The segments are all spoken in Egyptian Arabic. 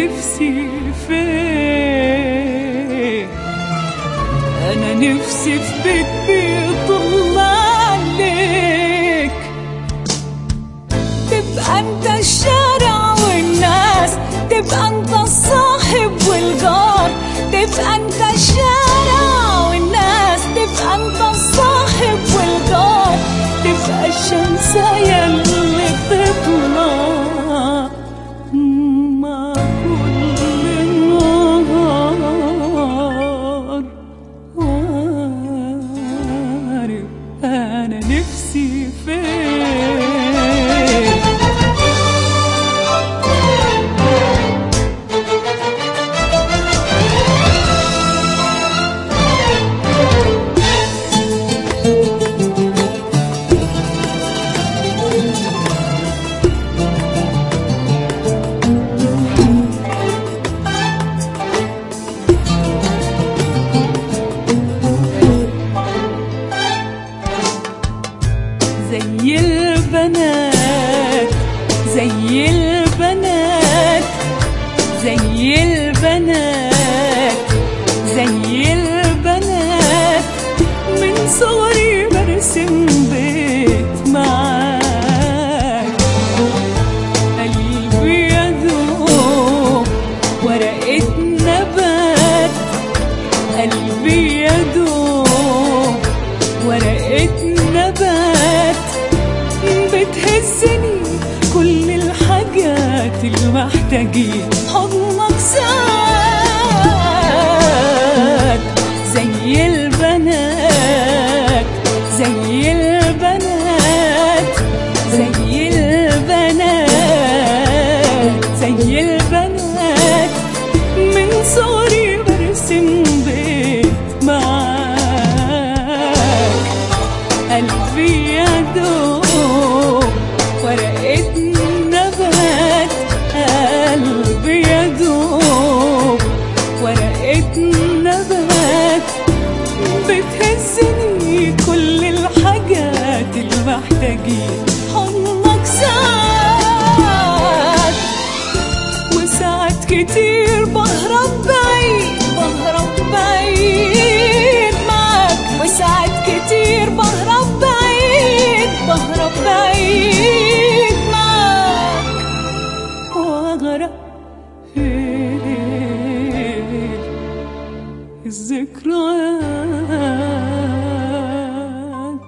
نفسي فين انا نفسي في بيت بيطل عليك تبقى انت الشارع والناس تبقى انت الصاحب والجار تبقى انت الشارع والناس تبقى انت الصاحب والجار تبقى الشمسية اللي بتطلع مع كل نهار وعارف انا نفسي فين زي البنات زي البنات زي البنات زي البنات من صغري برسم بيت معاك قلبي يدوب ورقة نبات قلبي يدوب ورقة نبات بتهزني كل الحاجات اللي محتاجين حضنك ساعات زي البنات زي البنات زي البنات زي البنات من صغري برسم بيت معاك قلبي يدوب ورقة نبات قلبي يدوب ورقة نبات بتهزني كل الحاجات اللي محتاجين حضنك ساعات وساعات كتير بهرب بعيد بهرب بعيد معاك وساعات كتير بهرب بعيد بهرب بعيد معاك واغرق في الذكريات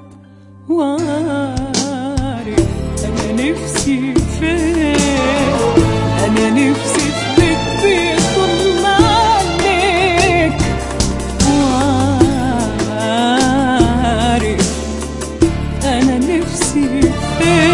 وعارف انا نفسي فين انا نفسي في بيت بيطل عليك وعارف انا نفسي فين